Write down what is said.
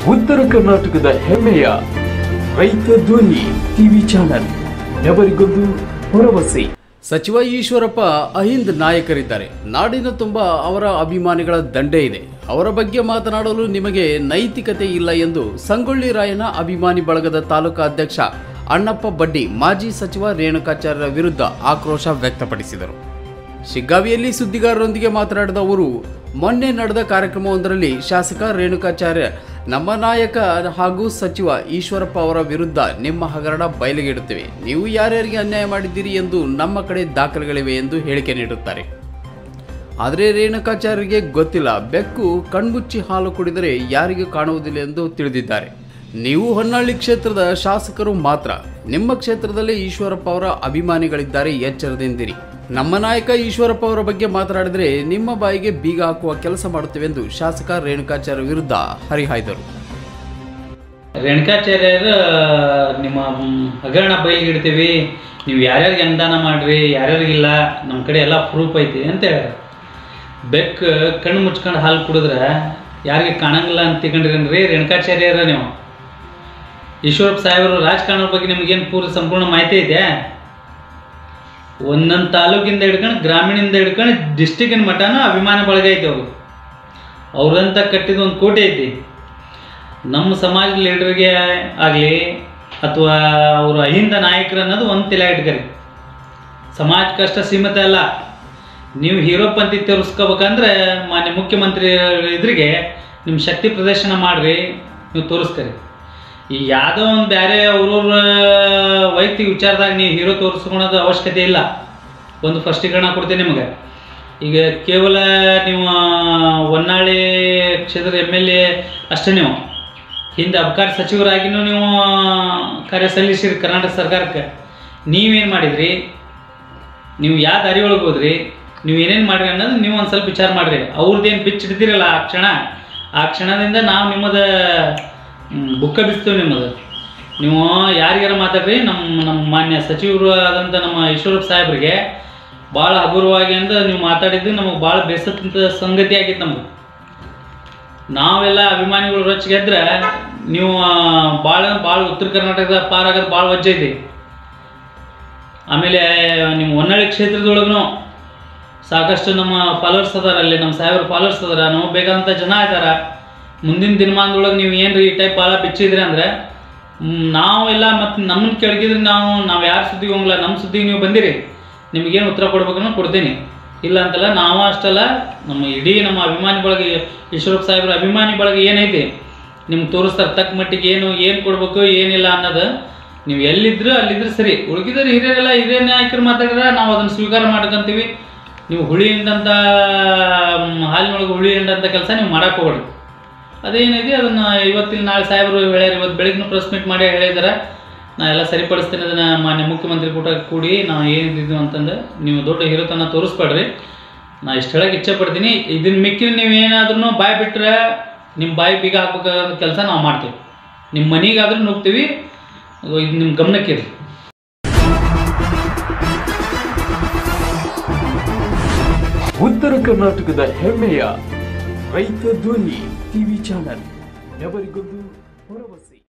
ಉತ್ತರ ಕರ್ನಾಟಕದ ಹೆಮ್ಮೆಯ ರೈತ ಧ್ವನಿ ಟಿವಿ ಚಾನಲ್ ఎవరిಗೊಂದು ಭರವಸೆ ಸಚಿವ ಈಶ್ವರಪ್ಪ ಅಹಿಂದ್ ನಾಯಕರಿದ್ದಾರೆ ನಾಡಿನ ತುಂಬ ಅವರ ಅಭಿಮಾನಿಗಳ ದಂಡೆ ಇದೆ ಅವರ ಬಗ್ಗೆ ಮಾತನಾಡಲು ನಿಮಗೆ ನೈತಿಕತೆ ಇಲ್ಲ ಎಂದು ಸಂಗೊಳ್ಳಿ ರಾಯನ ಅಭಿಮಾನಿ ಬಳಗದ ತಾಲೂಕಾ ಅಧ್ಯಕ್ಷ ಅಣ್ಣಪ್ಪ ಬಡ್ಡಿ ಮಾಜಿ ಸಚಿವ ರೇಣುಕಾಚಾರ್ಯರ ವಿರುದ್ಧ ಆಕ್ರೋಶ ವ್ಯಕ್ತಪಡಿಸಿದರು ಶಿಗ್ಗಾವಿಯಲ್ಲಿ ಸುದ್ದಿಗಾರರೊಂದಿಗೆ ಮಾತನಾಡಿದ ಅವರು ಮೊನ್ನೆ ನಡೆದ ಕಾರ್ಯಕ್ರಮವೊಂದರಲ್ಲಿ ಶಾಸಕ ರೇಣುಕಾಚಾರ್ಯ ನಮ್ಮ ನಾಯಕ ಹಾಗೂ ಸಚಿವ ಈಶ್ವರಪ್ಪ ಅವರ ವಿರುದ್ಧ ನಿಮ್ಮ ಹಗರಣ ಬಯಲಿಗಿಡುತ್ತೇವೆ ನೀವು ಯಾರ್ಯಾರಿಗೆ ಅನ್ಯಾಯ ಮಾಡಿದ್ದೀರಿ ಎಂದು ನಮ್ಮ ಕಡೆ ದಾಖಲೆಗಳಿವೆ ಎಂದು ಹೇಳಿಕೆ ನೀಡುತ್ತಾರೆ ಆದರೆ ರೇಣುಕಾಚಾರ್ಯರಿಗೆ ಗೊತ್ತಿಲ್ಲ ಬೆಕ್ಕು ಕಣ್ಮುಚ್ಚಿ ಹಾಲು ಕುಡಿದರೆ ಯಾರಿಗೂ ಕಾಣುವುದಿಲ್ಲ ಎಂದು ತಿಳಿದಿದ್ದಾರೆ ನೀವು ಹೊನ್ನಾಳಿ ಕ್ಷೇತ್ರದ ಶಾಸಕರು ಮಾತ್ರ ನಿಮ್ಮ ಕ್ಷೇತ್ರದಲ್ಲಿ ಈಶ್ವರಪ್ಪ ಅವರ ಅಭಿಮಾನಿಗಳಿದ್ದಾರೆ ಎಚ್ಚರದಿಂದಿರಿ ನಮ್ಮ ನಾಯಕ ಈಶ್ವರಪ್ಪ ಅವರ ಬಗ್ಗೆ ಮಾತನಾಡಿದರೆ ನಿಮ್ಮ ಬಾಯಿಗೆ ಬೀಗ ಹಾಕುವ ಕೆಲಸ ಮಾಡುತ್ತೇವೆ ಎಂದು ಶಾಸಕ ರೇಣುಕಾಚಾರ್ಯ ವಿರುದ್ಧ ಹರಿಹಾಯ್ದರು ರೇಣುಕಾಚಾರ್ಯರ ನಿಮ್ಮ ಮ್, ಹಗರಣ ಬಯಲಿಗಿಡ್ತೀವಿ ನೀವು ಯಾರ್ಯಾರಿಗೆ ಅನುದಾನ ಮಾಡ್ರಿ ಯಾರ್ಯಾರಿಗಿಲ್ಲ ನಮ್ಮ ಕಡೆ ಎಲ್ಲ ಪ್ರೂಫ್ ಐತಿ ಅಂತ ಹೇಳ್ಯಾರ ಬೆಕ್ಕು ಕಣ್ಣು ಮುಚ್ಕೊಂಡು ಹಾಲು ಕುಡಿದ್ರೆ ಯಾರಿಗೆ ಕಾಣಂಗಿಲ್ಲ ಅಂತ ತಿಳ್ಕೊಂಡಿರೇನ್ರಿ ರೇಣುಕಾಚಾರ್ಯರ ನೀವು ಈಶ್ವರಪ್ಪ ಸಾಹೇಬರು ರಾಜಕಾರಣದ ಬಗ್ಗೆ ನಿಮಗೇನು ಪೂರ್ತಿ ಸಂಪೂರ್ಣ ಮಾಹಿತಿ ಐತೆ ಒಂದೊಂದು ತಾಲೂಕಿಂದ ಹಿಡ್ಕೊಂಡು ಗ್ರಾಮೀಣದಿಂದ ಹಿಡ್ಕೊಂಡು ಡಿಸ್ಟಿಕ್ಕಿನ ಮಟ್ಟನೂ ಅಭಿಮಾನ ಬಳಗ ಐತೆ ಅವರು ಅವ್ರಂತ ಕಟ್ಟಿದ ಒಂದು ಕೋಟೆ ಐತಿ ನಮ್ಮ ಸಮಾಜ ಲೀಡರ್ಗೆ ಆಗಲಿ ಅಥವಾ ಅವರು ಅಹಿಂದ ನಾಯಕರು ಅನ್ನೋದು ಒಂದು ತಲೆ ಇಟ್ಕರಿ ಸಮಾಜಕ್ಕಷ್ಟ ಸೀಮಿತ ಅಲ್ಲ ನೀವು ಹೀರೋ ಪಂಥಿ ತೋರಿಸ್ಕೋಬೇಕಂದ್ರೆ ಮಾನ್ಯ ಮುಖ್ಯಮಂತ್ರಿ ಇದ್ರಿಗೆ ನಿಮ್ಮ ಶಕ್ತಿ ಪ್ರದರ್ಶನ ಮಾಡಿರಿ ನೀವು ತೋರಿಸ್ಕರಿ ಈ ಯಾವುದೋ ಒಂದು ಬೇರೆ ಅವ್ರವ್ರ ವೈಯಕ್ತಿಕ ವಿಚಾರದಾಗ ನೀವು ಹೀರೋ ತೋರಿಸ್ಕೊಳೋದು ಅವಶ್ಯಕತೆ ಇಲ್ಲ ಒಂದು ಸ್ಪಷ್ಟೀಕರಣ ಕೊಡ್ತೀನಿ ನಿಮಗೆ ಈಗ ಕೇವಲ ನೀವು ಹೊನ್ನಾಳಿ ಕ್ಷೇತ್ರದ ಎಮ್ ಎಲ್ ಎ ಅಷ್ಟೇ ನೀವು ಹಿಂದೆ ಅಬಕಾರಿ ಸಚಿವರಾಗಿನೂ ನೀವು ಕಾರ್ಯ ಸಲ್ಲಿಸಿರಿ ಕರ್ನಾಟಕ ಸರ್ಕಾರಕ್ಕೆ ನೀವೇನು ಮಾಡಿದ್ರಿ ನೀವು ಯಾವ ದಾರಿ ಒಳಗೆ ಹೋದ್ರಿ ನೀವು ಏನೇನು ಮಾಡ್ರಿ ಅನ್ನೋದು ನೀವು ಒಂದು ಸ್ವಲ್ಪ ವಿಚಾರ ಮಾಡಿರಿ ಅವ್ರದ್ದೇನು ಪಿಚ್ ಹಿಡ್ದಿರಲ್ಲ ಆ ಕ್ಷಣ ಆ ಕ್ಷಣದಿಂದ ನಾವು ನಿಮ್ಮದು ಮ್, ಬುಕ್ಕ ಬಿಸ್ತೇವೆ ನಿಮ್ಮದು ನೀವು ಯಾರಿಗಾರ ಮಾತಾಡ್ರಿ ನಮ್ಮ ನಮ್ಮ ಮಾನ್ಯ ಸಚಿವರು ಆದಂಥ ನಮ್ಮ ಈಶ್ವರಪ್ಪ ಸಾಹೇಬ್ರಿಗೆ ಭಾಳ ಹಗುರವಾಗಿ ಅಂತ ನೀವು ಮಾತಾಡಿದ್ದು ನಮಗೆ ಭಾಳ ಬೇಸತ್ತಂತ ಸಂಗತಿ ಆಗಿತ್ತು ನಮ್ಗೆ ನಾವೆಲ್ಲ ಅಭಿಮಾನಿಗಳು ರೊಚ್ಚ ಗೆದ್ರೆ ನೀವು ಭಾಳ ಭಾಳ ಉತ್ತರ ಕರ್ನಾಟಕದ ಪಾರಾಗೋದು ಭಾಳ ವಜ್ಜೆ ಐತಿ ಆಮೇಲೆ ನಿಮ್ಮ ಹೊನ್ನಾಳಿ ಕ್ಷೇತ್ರದೊಳಗೂ ಸಾಕಷ್ಟು ನಮ್ಮ ಫಾಲೋವರ್ಸ್ ಅದಾರ ಅಲ್ಲಿ ನಮ್ಮ ಸಾಹೇಬ್ರ ಫಾಲೋವರ್ಸ್ ಅದಾರ ನಮಗೆ ಬೇಕಾದಂಥ ಜನ ಇದಾರ ಮುಂದಿನ ದಿನಮಾನದೊಳಗೆ ನೀವು ಏನು ಈ ಟೈಪ್ ಭಾಳ ಬಿಚ್ಚಿದ್ರಿ ಅಂದರೆ ನಾವೆಲ್ಲ ಮತ್ತು ನಮ್ಮನ್ನ ಕೆಳಗಿದ್ರೆ ನಾವು ನಾವು ಯಾರ ಸುದ್ದಿಗೆ ಹೋಗಲ್ಲ ನಮ್ಮ ಸುದ್ದಿಗೆ ನೀವು ಬಂದಿರಿ ನಿಮಗೇನು ಉತ್ತರ ಕೊಡ್ಬೇಕನ್ನೋ ಕೊಡ್ತೀನಿ ಇಲ್ಲ ಅಂತಲ್ಲ ನಾವು ಅಷ್ಟಲ್ಲ ನಮ್ಮ ಇಡೀ ನಮ್ಮ ಅಭಿಮಾನಿ ಬಳಗ ಈಶ್ವರಪ್ಪ ಸಾಹೇಬ್ರ ಅಭಿಮಾನಿ ಬಳಗ ಏನೈತಿ ನಿಮ್ಗೆ ತೋರಿಸ್ತಾರೆ ತಕ್ಕ ಮಟ್ಟಿಗೆ ಏನು ಏನು ಕೊಡ್ಬೇಕು ಏನಿಲ್ಲ ಅನ್ನೋದು ನೀವು ಎಲ್ಲಿದ್ರು ಅಲ್ಲಿದ್ರೆ ಸರಿ ಉಳ್ಕಿದ್ರೆ ಹಿರಿಯರೆಲ್ಲ ಹಿರಿಯ ನಾಯಕರು ಮಾತಾಡಿದ್ರೆ ನಾವು ಅದನ್ನು ಸ್ವೀಕಾರ ಮಾಡ್ಕೊಂತೀವಿ ನೀವು ಹುಳಿ ಹಿಂಡಂಥ ಮ್, ಹಾಲಿನೊಳಗೆ ಹುಳಿ ಹಿಂಡಂಥ ಕೆಲಸ ನೀವು ಮಾಡಕ್ಕೆ ಹೋಗ್ಬೇಡ್ರಿ ಅದೇನಿದೆ ಅದನ್ನು ಇವತ್ತಿನ ನಾಳೆ ಸಾಹೇಬರು ಹೇಳ್ಯಾರ ಇವತ್ತು ಬೆಳಗ್ಗೆ ಪ್ರೆಸ್ ಮೀಟ್ ಮಾಡಿ ಹೇಳಿದಾರೆ ನಾ ಎಲ್ಲ ಸರಿಪಡಿಸ್ತೀನಿ ಅದನ್ನು ಮಾನ್ಯ ಮುಖ್ಯಮಂತ್ರಿ ಕೂಟ ಕೂಡಿ ನಾವು ಏನಿದ್ದು ಅಂತಂದು ನೀವು ದೊಡ್ಡ ಹಿರೋತನ ತೋರಿಸ್ಬೇಡ್ರಿ ನಾ ಇಷ್ಟು ಹೇಳಕ್ಕೆ ಇಚ್ಛೆ ಪಡ್ತೀನಿ ಇದನ್ನ ಮಿಕ್ಕಿ ನೀವು ಏನಾದ್ರೂ ಬಾಯಿ ಬಿಟ್ಟರೆ ನಿಮ್ಮ ಬಾಯಿ ಬೀಗ ಹಾಕ್ಬೇಕಾದ ಕೆಲಸ ನಾವು ಮಾಡ್ತೀವಿ ನಿಮ್ಮ ಮನೆಗಾದ್ರೂ ನುಗ್ತೀವಿ ಇದು ನಿಮ್ಮ ಗಮನಕ್ಕಿರಿ ಉತ್ತರ ಕರ್ನಾಟಕದ ಹೆಮ್ಮೆಯ ರೈತ ಧ್ವನಿ ಟಿವಿ ಚಾನಲ್ ఎవరిಗೊಂದು ಭರವಸೆ